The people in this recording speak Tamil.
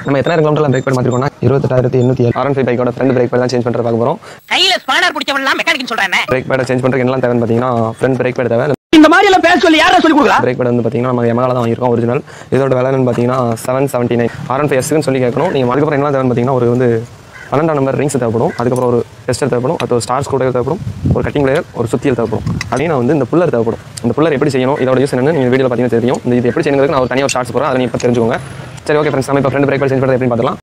நம்ம எத்தனை கிலோமீட்டர் பிரேக் பேட் மாற்றிருக்கோம்னா இருபத்தெட்டாயிரத்தி எண்ணூற்றி ஆர் ஃபைவ் பைக்கோட ஃப்ரண்ட் பிரேக் பேட் சேஞ்ச் பண்ணுற பார்க்க போகிறோம் கையில ஸ்பானர் பிடிச்சவன்லாம் மெக்கானிக் சொல்றேன் பிரேக் பேடை சேஞ்ச் பண்ணுறதுக்கு என்னலாம் தேவைன்னு பார்த்தீங்கன்னா ஃப்ரண்ட் பிரேக் பேட் தேவை இந்த மாதிரி எல்லாம் பேச சொல்லி யாரா சொல்லி கொடுக்குறா பிரேக் பேட் வந்து பார்த்தீங்கன்னா நம்ம எமகால தான் வாங்கியிருக்கோம் ஒரிஜினல் இதோட விலை என்னன்னு பார்த்தீங்கன்னா seven seventy nine R five எஸ்க்குன்னு சொல்லி கேட்கணும் நீங்கள் அதுக்கப்புறம் என்ன தேவைன்னு பார்த்தீங்கன்னா ஒரு வந்து பன்னெண்டாம் நம்பர் ரிங்ஸ் தேவைப்படும் அதுக்கப்புறம் ஒரு டெஸ்டர் தேவைப்படும் அது ஒரு ஸ்டார் ஸ்கூட்டர் தேவைப்படும் ஒரு கட்டிங் லேயர் ஒரு சுத்தியல் தேவைப்படும் அதையும் நான் வந்து இந்த புல்லர் தேவைப்படும் இந்த புல்லர் எப்படி செய்யணும் இதோட யூஸ் என்னன்னு நீங்கள் வீடியோ பார்த்தீங்கன்னா தெரியும் இந்த இது எப்படி செய்யணுங்கிறது நான் ஒரு தனியாக ஒரு ஷார்ட்ஸ் போகிறேன் அதை நீங்கள் இப்போ தெரிஞ்சுக்கோங்க சரி ஓகே ஃப்ரெண்ட்ஸ் நம்ம இப்போ ஃப்ரெண்ட் பிரேக் சேஞ்ச் பண்ணுறது எப்படி பார்த்துலாம்